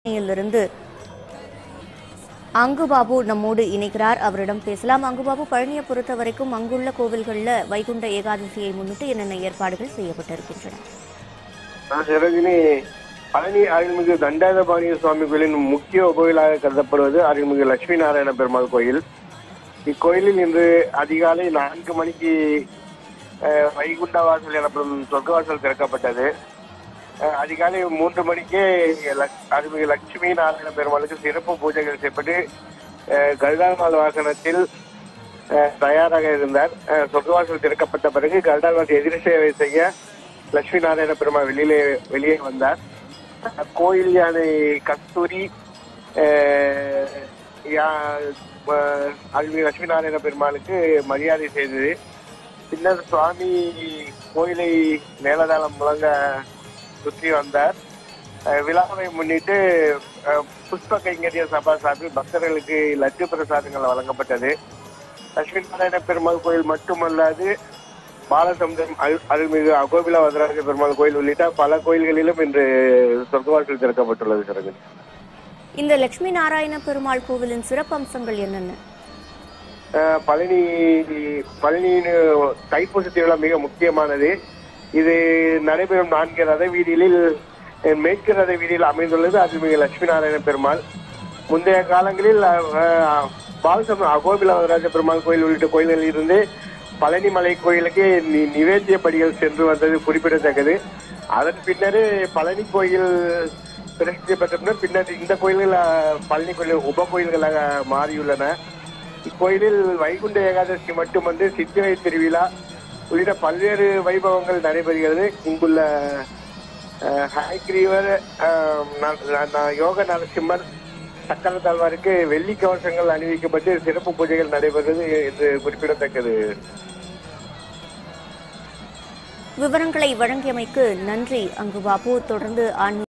இருந்து அங்குபாபு நம்மோடு இணைக்கிறார் அவரிடம் பேசலாம் அங்குபாபு பழனியை பொறுத்த வரைக்கும் அங்குள்ள கோவில்கள்ல வைகுண்ட ஏகாதசியை முன்னிட்டு என்னென்ன ஏற்பாடுகள் செய்யப்பட்டிருக்கின்றன சிறகினி பழனி அருள்மிகு தண்டாயுதபாணி சுவாமி கோயிலின் முக்கிய கோயிலாக கருதப்படுவது அருள்மிகு லட்சுமி நாராயண பெருமாள் கோயில் இக்கோயிலில் இன்று அதிகாலை நான்கு மணிக்கு அஹ், வைகுண்ட வாசல் எனப்படும் சொர்க்கவாசல் திறக்கப்பட்டது அஹ், அதிகாலை மூன்று மணிக்கே லக்- அருள்மிகு லட்சுமி நாராயண பெருமாளுக்கு சிறப்பு பூஜைகள் செய்யப்பட்டு அஹ், கருடாழ்வாள் வாகனத்தில் அஹ், தயாராக இருந்தார் அஹ், சொர்க்கவாசல் திறக்கப்பட்ட பிறகு கருடாழ்வாக்கு எதிர் சேவை செய்ய லட்சுமி நாராயண பெருமாள் வெளியிலே வெளியே வந்தார் அஹ், கோயில் யானை கஸ்தூரி அஹ், யா- அஹ், அருள்மிகு லட்சுமி நாராயண பெருமாளுக்கு மரியாதை செய்தது பின்னர் சுவாமி கோயிலை மேலதாளம் முழங்க சுற்றி வந்தார் அஹ், விழாவை முன்னிட்டு அஹ், புஷ்ப கைங்கரிய சபா சார்பில் பக்தர்களுக்கு லட்டு பிரசாதங்கள் வழங்கப்பட்டது லட்சுமி நாராயண பெருமாள் கோயில் மட்டுமல்லாது பாலசமுத்திரம் அருள் அருள்மிகு அகோபில வரதராஜ பெருமாள் கோயில் உள்ளிட்ட பல கோயில்களிலும் இன்று சொர்க்கவாசல் திறக்கப்பட்டுள்ளது சிறகு இந்த லட்சுமி நாராயண பெருமாள் கோவிலின் சிறப்பம்சங்கள் என்னென்ன அஹ் பழனி பழனியின் தைப்பூச திருவிழா மிக முக்கியமானது இது நடைபெறும் நான்கு ரத வீதிகளில் அஹ், மேற்கு ரத வீதியில் அமைந்துள்ளது அருள்மிகு லட்சுமி நாராயண பெருமாள் முந்தைய காலங்களில் அஹ், பாலசம் அகோபில வரதராஜ பெருமாள் கோயில் உள்ளிட்ட கோயில்களில் இருந்து பழனி மலை கோயிலுக்கு நி- நிவேத்திய படிகள் சென்று வந்தது குறிப்பிடத்தக்கது அதன் பின்னரே பழனி கோயில் பிரசித்தி பெற்ற பின்னர் பின்னர் இந்த கோயில்கள் அஹ், பழனி கோயில் உப கோயில்களாக மாறியுள்ளன இக்கோயிலில் வைகுண்ட ஏகாதசி மட்டுமன்று சித்திரை திருவிழா உள்ளிட்ட பல்வேறு வைபவங்கள் நடைபெறுகிறது இங்குள்ள அஹ், ஹயக்ரீவர் அஹ், ந- ந- ந- யோக நரசிம்மர் சக்கர தாழ்வாருக்கு வெள்ளி கவசங்கள் அணிவிக்கப்பட்டு சிறப்பு பூஜைகள் நடைபெறுவது என்று குறிப்பிடத்தக்கது விவரங்களை வழங்கியமைக்கு நன்றி அங்குபாபு தொடர்ந்து ஆன்மீக